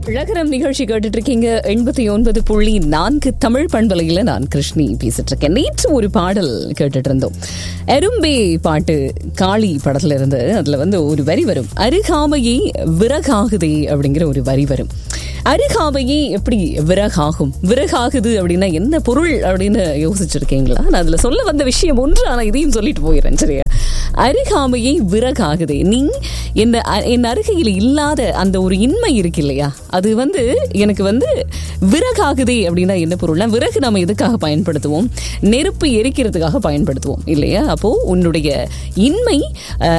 இழகரம் நிகழ்ச்சி கேட்டுட்டு இருக்கீங்க எண்பத்தி ஒன்பது புள்ளி நான்கு தமிழ் பண்பலையில நான் கிருஷ்ணி பேசிட்டு இருக்கேன் நேற்று ஒரு பாடல் கேட்டுட்டு இருந்தோம் எறும்பே பாட்டு காளி படத்துல இருந்து அதுல வந்து ஒரு வரி வரும் அருகாமையை விறகாகுதே அப்படிங்கிற ஒரு வரி வரும் அருகாமையே எப்படி விறகாகும் விறகாகுது அப்படின்னா என்ன பொருள் அப்படின்னு யோசிச்சிருக்கீங்களா நான் அதுல சொல்ல வந்த விஷயம் ஒன்று ஆனா இதையும் சொல்லிட்டு போயிடுறேன் சரியா அருகாமையை விறகாகுதே நீ என்ன என் அருகையில் இல்லாத அந்த ஒரு இன்மை இருக்கு இல்லையா அது வந்து எனக்கு வந்து விறகாகுதே அப்படின்னா என்ன பொருள்னா விறகு நம்ம எதுக்காக பயன்படுத்துவோம் நெருப்பு எரிக்கிறதுக்காக பயன்படுத்துவோம் இல்லையா அப்போ உன்னுடைய இன்மை அஹ்,